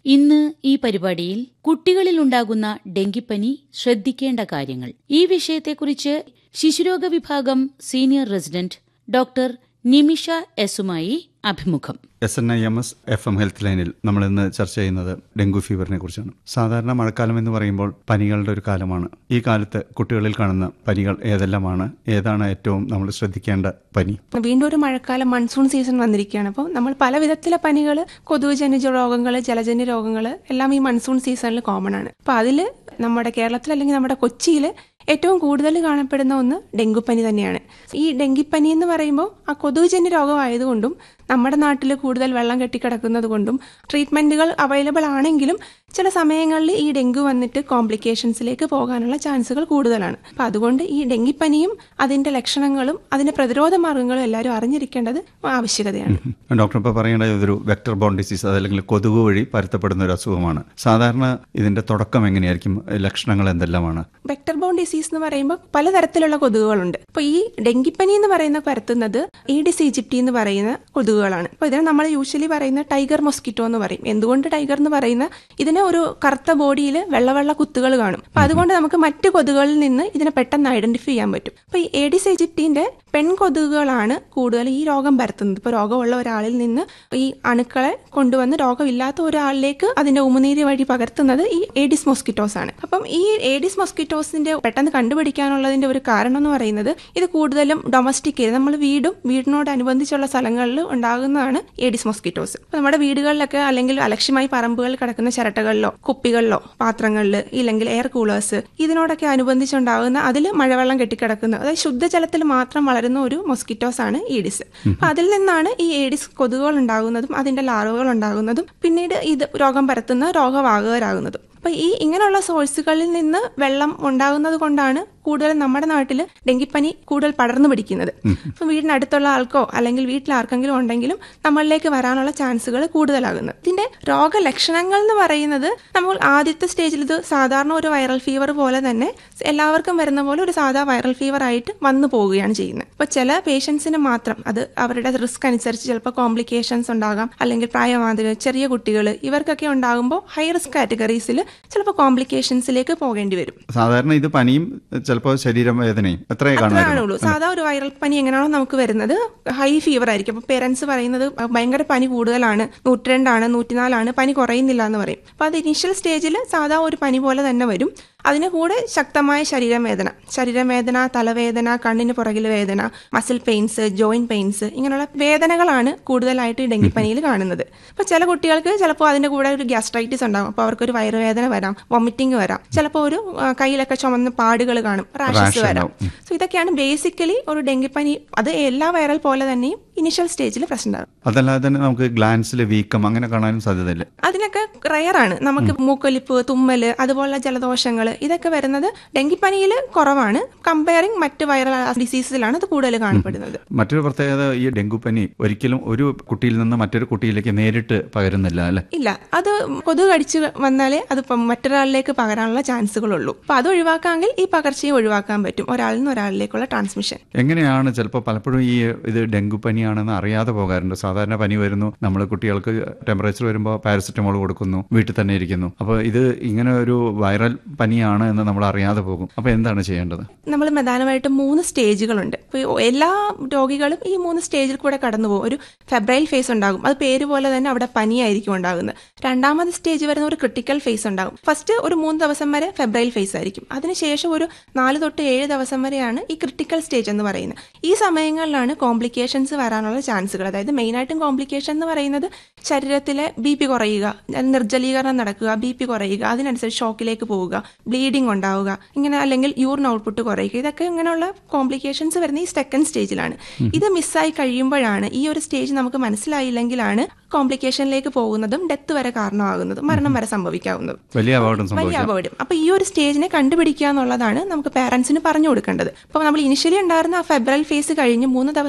ഇന്ന് ഈ പരിപാടിയിൽ കുട്ടികളിലുണ്ടാകുന്ന ഡെങ്കിപ്പനി ശ്രദ്ധിക്കേണ്ട കാര്യങ്ങൾ ഈ വിഷയത്തെക്കുറിച്ച് ശിശുരോഗ വിഭാഗം സീനിയർ റെസിഡന്റ് ഡോക്ടർ നിമിഷ എസുമായി അഭിമുഖം S N I M S F M health ലൈനിൽ നമ്മൾ ഇന്ന് ചർച്ച ചെയ്യുന്നത് ഡെങ്കു ഫീവറിനെ കുറിച്ചാണ് സാധാരണ മഴക്കാലം എന്ന് പറയുമ്പോൾ പനികളുടെ ഒരു കാലമാണ് ഈ കാലത്ത് കുട്ടികളിൽ കാണുന്ന പനികൾ ഏതെല്ലാമാണ് ഏതാണ് ഏറ്റവും നമ്മൾ ശ്രദ്ധിക്കേണ്ട പനി വീണ്ടും ഒരു മഴക്കാലം മൺസൂൺ സീസൺ വന്നിരിക്കുകയാണ് അപ്പോൾ നമ്മൾ പല വിധത്തിലെ പനികൾ കൊതുകുജന്യ രോഗങ്ങൾ ജലജന്യ രോഗങ്ങൾ എല്ലാം ഈ മൺസൂൺ സീസണിൽ കോമൺ ആണ് അപ്പോൾ അതിൽ നമ്മുടെ കേരളത്തിൽ അല്ലെങ്കിൽ നമ്മുടെ കൊച്ചിയിൽ ഏറ്റവും കൂടുതൽ കാണപ്പെടുന്ന ഒന്ന് ഡെങ്കുപ്പനി തന്നെയാണ് ഈ ഡെങ്കിപ്പനി എന്ന് പറയുമ്പോൾ ആ കൊതുകുജന്യ രോഗമായതുകൊണ്ടും നമ്മുടെ നാട്ടിൽ കൂടുതൽ വെള്ളം കെട്ടിക്കിടക്കുന്നത് കൊണ്ടും ട്രീറ്റ്മെൻറ്റുകൾ അവൈലബിൾ ആണെങ്കിലും ചില സമയങ്ങളിൽ ഈ ഡെങ്കു വന്നിട്ട് കോംപ്ലിക്കേഷൻസിലേക്ക് പോകാനുള്ള ചാൻസുകൾ കൂടുതലാണ് അപ്പം അതുകൊണ്ട് ഈ ഡെങ്കിപ്പനിയും അതിൻ്റെ ലക്ഷണങ്ങളും അതിൻ്റെ പ്രതിരോധ മാർഗങ്ങളും എല്ലാവരും അറിഞ്ഞിരിക്കേണ്ടത് ആവശ്യകതയാണ് ഡോക്ടർ ഇപ്പോൾ പറയേണ്ട ഇതൊരു വെക്ടർ ബോൺ ഡിസീസ് അതല്ലെങ്കിൽ കൊതുക് വഴി പരത്തപ്പെടുന്ന ഒരു അസുഖമാണ് സാധാരണ ഇതിന്റെ തുടക്കം എങ്ങനെയായിരിക്കും ലക്ഷണങ്ങൾ എന്തെല്ലാമാണ് വെക്ടർ ബോൺ ഡിസീസ് എന്ന് പറയുമ്പോൾ പലതരത്തിലുള്ള കൊതുകുകളുണ്ട് അപ്പോൾ ഈ ഡെങ്കിപ്പനി എന്ന് പറയുന്ന പരത്തുന്നത് ഈഡിസ് ഈജിപ്റ്റി എന്ന് പറയുന്ന കൊതുകുകളാണ് അപ്പോൾ ഇതിനെ നമ്മൾ യൂഷ്വലി പറയുന്ന ടൈഗർ മൊസ്കിറ്റോ എന്ന് പറയും എന്തുകൊണ്ട് ടൈഗർ എന്ന് പറയുന്ന ഇതിന് ഒരു കറുത്ത ബോഡിയിൽ വെള്ള വെള്ള കുത്തുകൾ കാണും അപ്പോൾ അതുകൊണ്ട് നമുക്ക് മറ്റ് കൊതുകുകളിൽ നിന്ന് ഇതിനെ പെട്ടെന്ന് ഐഡന്റിഫൈ ചെയ്യാൻ പറ്റും അപ്പോൾ ഈ ഏഡിസ് ഈജിപ്റ്റിന്റെ പെൺ കൊതുകുകളാണ് കൂടുതൽ ഈ രോഗം പരത്തുന്നത് ഇപ്പോൾ രോഗമുള്ള ഒരാളിൽ നിന്ന് ഈ അണുക്കളെ കൊണ്ടുവന്ന് രോഗമില്ലാത്ത ഒരാളിലേക്ക് അതിന്റെ ഉമിനീര് വഴി പകർത്തുന്നത് ഈ ഏഡിസ് മൊസ്കിറ്റോസ് ആണ് അപ്പം ഈ ഏഡിസ് മൊസ്കിറ്റോസിന്റെ പെട്ടെന്ന് കണ്ടുപിടിക്കാനുള്ളതിന്റെ ഒരു കാരണം എന്ന് പറയുന്നത് ഇത് കൂടുതലും ഡൊമസ്റ്റിക് ഏരിയ നമ്മൾ വീടും വീടിനോടനുബന്ധിച്ചുള്ള സ്ഥലങ്ങളിൽ ഉണ്ടാകുന്നതാണ് ഏഡിസ് മൊസ്കിറ്റോസ് അപ്പോൾ നമ്മുടെ വീടുകളിലൊക്കെ അല്ലെങ്കിൽ അലക്ഷ്യമായി പറമ്പുകളിൽ കിടക്കുന്ന ചിരട്ടകളിലോ കുപ്പികളിലോ പാത്രങ്ങളിൽ ഇല്ലെങ്കിൽ എയർ കൂളേഴ്സ് ഇതിനോടൊക്കെ അനുബന്ധിച്ചുണ്ടാകുന്ന അതിൽ മഴവെള്ളം കെട്ടിക്കിടക്കുന്ന അതായത് ശുദ്ധജലത്തിൽ മാത്രം വളരുന്ന ഒരു മൊസ്കിറ്റോസ് ആണ് ഈഡിസ് അപ്പൊ അതിൽ നിന്നാണ് ഈ ഏഡിസ് കൊതുകുകൾ ഉണ്ടാകുന്നതും അതിന്റെ ലാർവകൾ ഉണ്ടാകുന്നതും പിന്നീട് ഇത് രോഗം പരത്തുന്ന രോഗവാഹകരാകുന്നതും അപ്പൊ ഈ ഇങ്ങനെയുള്ള സോഴ്സുകളിൽ നിന്ന് വെള്ളം ഉണ്ടാകുന്നത് കൊണ്ടാണ് കൂടുതലും നമ്മുടെ നാട്ടിൽ ഡെങ്കിപ്പനി കൂടുതൽ പടർന്നു പിടിക്കുന്നത് അപ്പം വീടിനടുത്തുള്ള ആൾക്കോ അല്ലെങ്കിൽ വീട്ടിൽ ആർക്കെങ്കിലും ഉണ്ടെങ്കിലും നമ്മളിലേക്ക് വരാനുള്ള ചാൻസുകൾ കൂടുതലാകുന്നത് ഇതിന്റെ രോഗലക്ഷണങ്ങൾ എന്ന് പറയുന്നത് നമ്മൾ ആദ്യത്തെ സ്റ്റേജിൽ ഇത് സാധാരണ ഒരു വൈറൽ ഫീവർ പോലെ തന്നെ എല്ലാവർക്കും വരുന്ന പോലെ ഒരു സാധാ വൈറൽ ഫീവർ ആയിട്ട് വന്നു പോവുകയാണ് ചെയ്യുന്നത് അപ്പോൾ ചില പേഷ്യൻസിന് മാത്രം അത് അവരുടെ റിസ്ക് അനുസരിച്ച് ചിലപ്പോൾ കോംപ്ലിക്കേഷൻസ് ഉണ്ടാകാം അല്ലെങ്കിൽ പ്രായമാതിരി ചെറിയ കുട്ടികൾ ഇവർക്കൊക്കെ ഉണ്ടാകുമ്പോൾ ഹൈ റിസ്ക് കാറ്റഗറീസിൽ ചിലപ്പോൾ കോംപ്ലിക്കേഷൻസിലേക്ക് പോകേണ്ടി വരും സാധാരണ ഇത് പനിയും ചിലപ്പോൾ ശരീരം വേദനയും എത്രയേ കാണുമായിരുന്നു കാണുള്ളൂ സാധാ ഒരു വൈറൽ പനി എങ്ങനെയാണോ നമുക്ക് വരുന്നത് ഹൈ ഫീവർ ആയിരിക്കും അപ്പോൾ പേരൻസ് പറയുന്നത് ഭയങ്കര പനി കൂടുതലാണ് നൂറ്റിരണ്ടാണ് നൂറ്റിനാലാണ് പനി കുറയുന്നില്ല എന്ന് പറയും അപ്പോൾ അത് ഇനീഷ്യൽ സ്റ്റേജിൽ സാധാ ഒരു പനി പോലെ തന്നെ വരും അതിന് കൂടെ ശക്തമായ ശരീരവേദന ശരീരവേദന തലവേദന കണ്ണിന് പുറകിൽ വേദന മസിൽ പെയിൻസ് ജോയിന്റ് പെയിൻസ് ഇങ്ങനെയുള്ള വേദനകളാണ് കൂടുതലായിട്ട് ഈ ഡെങ്കിപ്പനിയിൽ കാണുന്നത് അപ്പോൾ ചില കുട്ടികൾക്ക് ചിലപ്പോൾ അതിന്റെ കൂടെ ഒരു ഗ്യാസ്ട്രൈറ്റിസ് ഉണ്ടാകും അപ്പോൾ അവർക്കൊരു വയറുവേദന വരാം വൊമിറ്റിംഗ് വരാം ചിലപ്പോൾ ഒരു ആ, കയ്യിലൊക്കെ ചുമന്ന് പാടുകൾ കാണും റാഷസ് Rash വരാം ഉണ്ടാവും. സോ ഇതൊക്കെയാണ് ബേസിക്കലി ഒരു ഡെങ്കിപ്പനി അത് എല്ലാ വൈറൽ പോലെ തന്നെയും ഇനിഷ്യൽ സ്റ്റേജിൽ പ്രശ്നം ഉണ്ടാകും അതല്ലാതെ തന്നെ നമുക്ക് ഗ്ലാൻസിൽ വീക്കം അങ്ങനെ കാണാനും സാധ്യതയില്ല അതിനൊക്കെ റയറാണ് നമുക്ക് മൂക്കൊലിപ്പ് തുമ്മല് അതുപോലുള്ള ജലദോഷങ്ങൾ ഇതൊക്കെ വരുന്നത് ഡെങ്കിപ്പനിയിൽ കുറവാണ് കമ്പയറിംഗ് മറ്റ് വൈറൽ ഡിസീസിലാണ് അത് കൂടുതൽ കാണപ്പെടുന്നത് മറ്റൊരു പ്രത്യേകത ഈ ഡെങ്കുപ്പനി ഒരിക്കലും ഒരു കുട്ടിയിൽ നിന്ന് മറ്റൊരു കുട്ടിയിലേക്ക് നേരിട്ട് പകരുന്നില്ല അല്ലെ ഇല്ല അത് കൊതുക് കടിച്ച് വന്നാലേ അത് ഇപ്പം മറ്റൊരാളിലേക്ക് പകരാനുള്ള ചാൻസുകളുള്ളൂ അപ്പൊ അത് ഒഴിവാക്കാമെങ്കിൽ ഈ പകർച്ചയെ ഒഴിവാക്കാൻ പറ്റും ഒരാളിൽ നിന്ന് ഒരാളിലേക്കുള്ള ട്രാൻസ്മിഷൻ എങ്ങനെയാണ് ചിലപ്പോൾ പലപ്പോഴും ഈ ഇത് ഡെങ്കു പനിയാണെന്ന് അറിയാതെ പോകാറുണ്ട് സാധാരണ പനി വരുന്നു നമ്മൾ കുട്ടികൾക്ക് ടെമ്പറേച്ചർ വരുമ്പോൾ പാരസെറ്റമോൾ കൊടുക്കുന്നു വീട്ടിൽ തന്നെ ഇരിക്കുന്നു അപ്പോൾ ഇത് ഇങ്ങനെ ഒരു വൈറൽ പനിയാണ് എന്ന് നമ്മൾ അറിയാതെ പോകും അപ്പോൾ എന്താണ് ചെയ്യേണ്ടത് നമ്മൾ പ്രധാനമായിട്ടും മൂന്ന് സ്റ്റേജുകളുണ്ട് അപ്പോൾ ഈ എല്ലാ രോഗികളും ഈ മൂന്ന് സ്റ്റേജിൽ കൂടെ കടന്നു പോകും ഒരു ഫെബ്രൈൽ ഫേസ് ഉണ്ടാകും അത് പേര് പോലെ തന്നെ അവിടെ പനിയായിരിക്കും ഉണ്ടാകുന്നത് രണ്ടാമത് സ്റ്റേജ് വരുന്ന ഒരു ക്രിട്ടിക്കൽ ഫേസ് ഉണ്ടാകും ഫസ്റ്റ് ഒരു മൂന്ന് ദിവസം വരെ ഫെബ്രൈൽ ഫേസ് ആയിരിക്കും അതിനുശേഷം ഒരു നാല് തൊട്ട് ഏഴ് ദിവസം വരെയാണ് ഈ ക്രിട്ടിക്കൽ സ്റ്റേജ് എന്ന് പറയുന്നത് ഈ സമയങ്ങളിലാണ് കോംപ്ലിക്കേഷൻസ് വരാനുള്ള ചാൻസുകൾ അതായത് മെയിനായിട്ടും കോംപ്ലിക്കേഷൻ എന്ന് പറയുന്നത് ശരീരത്തിലെ ബി പി കുറയുക നിർജ്ജലീകരണം നടക്കുക ബി പി കുറയുക അതിനനുസരിച്ച് ഷോക്കിലേക്ക് പോവുക ബ്ലീഡിംഗ് ഉണ്ടാവുക ഇങ്ങനെ അല്ലെങ്കിൽ യൂറിൻ ഔട്ട്പുട്ട് കുറയുക ഇതൊക്കെ ഇങ്ങനെയുള്ള കോംപ്ലിക്കേഷൻസ് വരുന്ന ഈ സെക്കൻഡ് സ്റ്റേജിലാണ് ഇത് മിസ്സായി കഴിയുമ്പോഴാണ് ഈ ഒരു സ്റ്റേജ് നമുക്ക് മനസ്സിലായില്ലെങ്കിലാണ് കോംപ്ലിക്കേഷനിലേക്ക് പോകുന്നതും ഡെത്ത് വരെ കാരണമാകുന്നതും മരണം വരെ സംഭവിക്കാവുന്നതും വലിയ അപകടം വലിയ സംഭവിക്കാം അപകടം അപ്പൊ ഈ ഒരു സ്റ്റേജിനെ കണ്ടുപിടിക്കുക എന്നുള്ളതാണ് നമുക്ക് പാരന്റ്സിന് പറഞ്ഞു കൊടുക്കേണ്ടത് അപ്പൊ നമ്മൾ ഇനിഷ്യലി ഉണ്ടായിരുന്ന ആ ഫെബ്രൽ ഫേസ് കഴിഞ്ഞ് മൂന്ന് ദിവസം